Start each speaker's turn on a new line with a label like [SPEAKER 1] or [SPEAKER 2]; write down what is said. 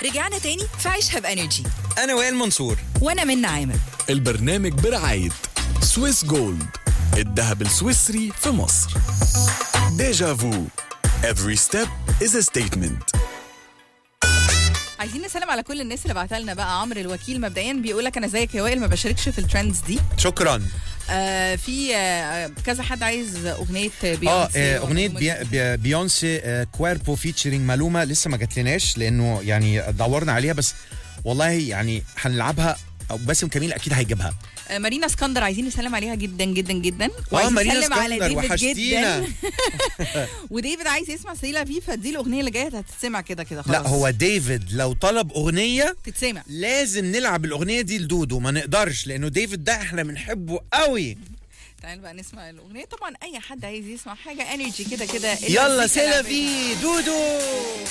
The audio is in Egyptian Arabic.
[SPEAKER 1] رجعنا تاني في عيشها بانرجي
[SPEAKER 2] انا وائل منصور
[SPEAKER 1] وانا من عامر
[SPEAKER 3] البرنامج برعاية سويس جولد الذهب السويسري في مصر ديجا فو Every step is a statement
[SPEAKER 1] عايزين نسلم على كل الناس اللي بعتها لنا بقى عمرو الوكيل مبدئيا بيقول لك انا زيك يا وائل ما بشاركش في الترندز دي
[SPEAKER 2] شكرا
[SPEAKER 1] آه في آه كذا حد عايز اغنيه
[SPEAKER 2] اه
[SPEAKER 1] بيونسي
[SPEAKER 2] آه، اغنيه
[SPEAKER 1] ومالومة
[SPEAKER 2] بي- بي- بيونسي آه، كويربو فيتشرينج مالوما لسه ما جاتلناش لانه يعني دورنا عليها بس والله يعني هنلعبها أو باسم كميل اكيد هيجيبها
[SPEAKER 1] آه مارينا اسكندر عايزين نسلم عليها جدا جدا جدا
[SPEAKER 2] اه
[SPEAKER 1] وعايزين
[SPEAKER 2] مارينا
[SPEAKER 1] نسلم على
[SPEAKER 2] اسكندر
[SPEAKER 1] ديفيد
[SPEAKER 2] وحشتينا
[SPEAKER 1] جدا وديفيد عايز يسمع سيلا فيفا دي الاغنيه اللي جايه هتتسمع كده كده خلاص
[SPEAKER 2] لا هو ديفيد لو طلب اغنيه
[SPEAKER 1] تتسمع
[SPEAKER 2] لازم نلعب الاغنيه دي لدودو ما نقدرش لانه ديفيد ده احنا بنحبه قوي
[SPEAKER 1] تعال بقى نسمع الاغنيه طبعا اي حد عايز يسمع حاجه انرجي كده كده
[SPEAKER 2] يلا
[SPEAKER 1] المزيكا
[SPEAKER 2] سيلا
[SPEAKER 1] لعبتها.
[SPEAKER 2] في دودو